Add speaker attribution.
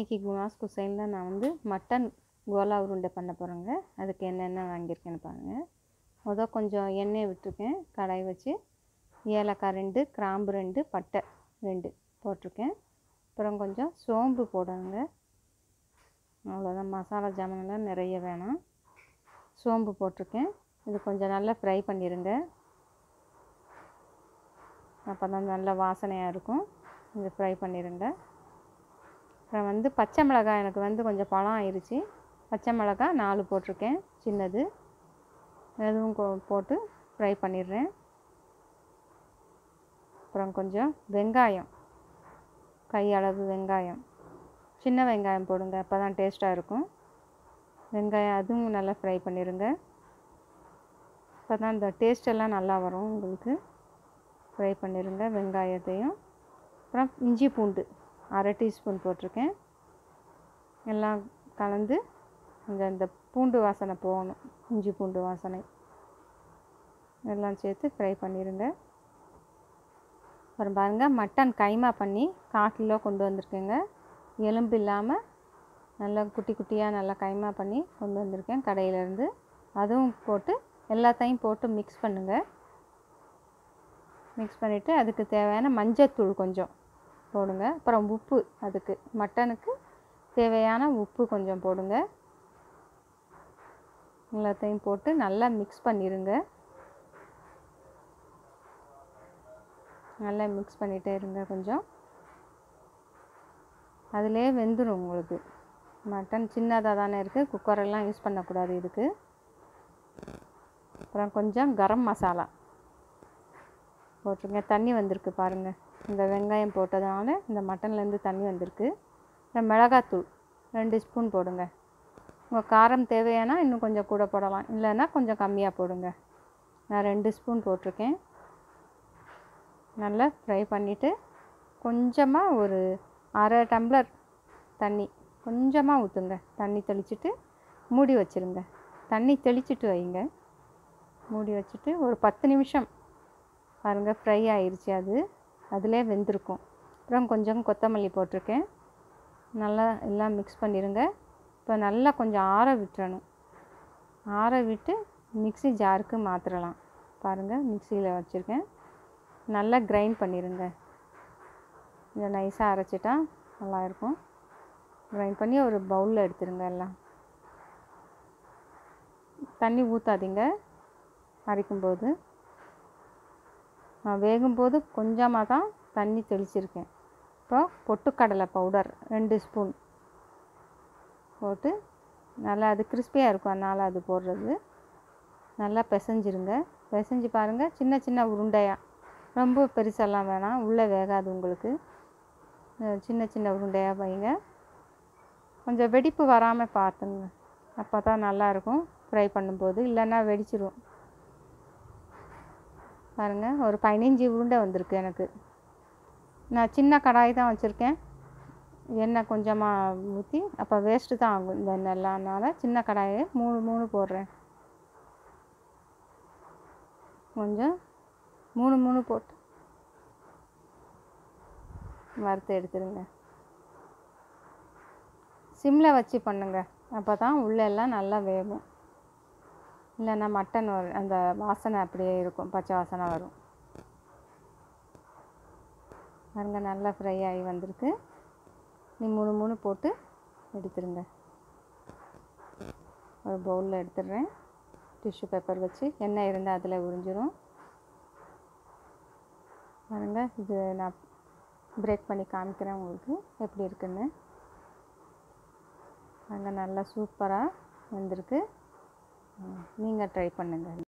Speaker 1: இன்றைக்கி குணாஸ் குசைனில் நான் வந்து மட்டன் கோலா உருண்டை பண்ண போகிறேங்க அதுக்கு என்னென்ன வாங்கியிருக்கேன்னு பாருங்கள் மொதல் கொஞ்சம் எண்ணெய் விட்டுருக்கேன் கடாய் வச்சு ஏலக்காய் ரெண்டு கிராம்பு ரெண்டு பட்டை ரெண்டு போட்டிருக்கேன் அப்புறம் கொஞ்சம் சோம்பு போடணுங்க அவ்வளோதான் மசாலா ஜாமான்லாம் நிறைய வேணாம் சோம்பு போட்டிருக்கேன் இது கொஞ்சம் நல்லா ஃப்ரை பண்ணிடுங்க அப்போ தான் நல்ல வாசனையாக இருக்கும் இது ஃப்ரை பண்ணிடுங்க அப்புறம் வந்து பச்சை மிளகாய் எனக்கு வந்து கொஞ்சம் பழம் ஆயிடுச்சு பச்சை மிளகாய் நாலு போட்டிருக்கேன் சின்னது எதுவும் கொ- போட்டு ஃப்ரை பண்ணிடுறேன் அப்புறம் கொஞ்சம் வெங்காயம் கையளவு வெங்காயம் சின்ன வெங்காயம் போடுங்க அப்போ தான் டேஸ்ட்டாக இருக்கும் வெங்காயம் அதுவும் நல்லா ஃப்ரை பண்ணிடுங்க அப்போ தான் இந்த டேஸ்ட் எல்லாம் நல்லா வரும் உங்களுக்கு ஃப்ரை பண்ணிடுங்க வெங்காயத்தையும் அப்புறம் இஞ்சி பூண்டு அரை டீஸ்பூன் போட்டிருக்கேன் எல்லாம் கலந்து கொஞ்சம் இந்த பூண்டு வாசனை போகணும் இஞ்சி பூண்டு வாசனை எல்லாம் சேர்த்து ஃப்ரை பண்ணிடுங்க அப்புறம் பாருங்கள் மட்டன் கைமா பண்ணி கால் கிலோ கொண்டு வந்திருக்கேங்க எலும்பு இல்லாமல் நல்லா குட்டி குட்டியாக நல்லா கைமா பண்ணி கொண்டு வந்திருக்கேன் கடையிலேருந்து அதுவும் போட்டு எல்லாத்தையும் போட்டு மிக்ஸ் பண்ணுங்கள் மிக்ஸ் பண்ணிவிட்டு அதுக்கு தேவையான மஞ்சத்தூள் கொஞ்சம் போடுங்க அப்புறம் உப்பு அதுக்கு மட்டனுக்கு தேவையான உப்பு கொஞ்சம் போடுங்க எல்லாத்தையும் போட்டு நல்லா மிக்ஸ் பண்ணிடுங்க நல்லா மிக்ஸ் பண்ணிகிட்டே இருங்க கொஞ்சம் அதிலே வெந்துடும் உங்களுக்கு மட்டன் சின்னதாக தானே இருக்குது குக்கரெல்லாம் யூஸ் பண்ணக்கூடாது இதுக்கு அப்புறம் கொஞ்சம் கரம் மசாலா போட்டிருங்க தண்ணி வந்திருக்கு பாருங்கள் இந்த வெங்காயம் போட்டதுனால இந்த மட்டன்லேருந்து தண்ணி வந்திருக்கு அப்புறம் மிளகாத்தூள் ரெண்டு ஸ்பூன் போடுங்க உங்கள் காரம் தேவையானா இன்னும் கொஞ்சம் கூட போடலாம் இல்லைன்னா கொஞ்சம் கம்மியாக போடுங்க நான் ரெண்டு ஸ்பூன் போட்டிருக்கேன் நல்லா ஃப்ரை பண்ணிவிட்டு கொஞ்சமாக ஒரு அரை டம்ளர் தண்ணி கொஞ்சமாக ஊற்றுங்க தண்ணி தெளிச்சிட்டு மூடி வச்சிருங்க தண்ணி தெளிச்சிட்டு வைங்க மூடி வச்சுட்டு ஒரு பத்து நிமிஷம் பாருங்கள் ஃப்ரை ஆயிருச்சு அது அதிலே வெந்திருக்கும் அப்புறம் கொஞ்சம் கொத்தமல்லி போட்டிருக்கேன் நல்லா எல்லாம் மிக்ஸ் பண்ணிடுங்க இப்போ நல்லா கொஞ்சம் ஆற விட்டுறணும் ஆற விட்டு மிக்ஸி ஜாருக்கு மாற்றிடலாம் பாருங்கள் மிக்சியில் வச்சுருக்கேன் நல்லா கிரைண்ட் பண்ணிடுங்க கொஞ்சம் நைஸாக அரைச்சிட்டா நல்லா இருக்கும் கிரைண்ட் பண்ணி ஒரு பவுலில் எடுத்துருங்க எல்லாம் தண்ணி ஊற்றாதீங்க அரைக்கும்போது நான் வேகும்போது கொஞ்சமாக தான் தண்ணி தெளிச்சிருக்கேன் இப்போ பொட்டுக்கடலை பவுடர் ரெண்டு ஸ்பூன் போட்டு நல்லா அது கிறிஸ்பியாக இருக்கும் அதனால் அது போடுறது நல்லா பிசைஞ்சிருங்க பிசைஞ்சு பாருங்கள் சின்ன சின்ன உருண்டையாக ரொம்ப பெருசெல்லாம் வேணாம் உள்ளே வேகாது உங்களுக்கு அஹ் சின்ன சின்ன உருண்டையாக வைங்க கொஞ்சம் வெடிப்பு வராமல் பார்த்துங்க அப்போ தான் நல்லாயிருக்கும் ஃப்ரை பண்ணும்போது இல்லைன்னா வெடிச்சிரும் பாருங்கள் ஒரு பதினஞ்சு உருண்டை வந்திருக்கு எனக்கு நான் சின்ன கடாய் தான் வச்சுருக்கேன் எண்ணெய் கொஞ்சமாக ஊற்றி அப்போ வேஸ்ட்டு தான் ஆகும் இந்த எண்ணெய்லாம் அதனால் சின்ன கடாயை மூணு மூணு போடுறேன் கொஞ்சம் மூணு மூணு போட்டு வறுத்து எடுத்துருங்க சிம்மில் வச்சு பண்ணுங்க அப்போ தான் உள்ளெல்லாம் நல்லா வேகும் இல்லைன்னா மட்டன் வரும் அந்த வாசனை அப்படியே இருக்கும் பச்சை வாசனை வரும் பாருங்க நல்லா ஃப்ரை ஆகி வந்திருக்கு நீ மூணு மூணு போட்டு எடுத்துருங்க ஒரு பவுலில் எடுத்துடுறேன் டிஷ்யூ பேப்பர் வச்சு எண்ணெய் இருந்தால் அதில் உறிஞ்சிரும் பாருங்க இது நான் பிரேக் பண்ணி காமிக்கிறேன் உங்களுக்கு எப்படி இருக்குன்னு பாருங்க நல்லா சூப்பராக வந்திருக்கு நீங்கள் ட்ரை பண்ணுங்கள்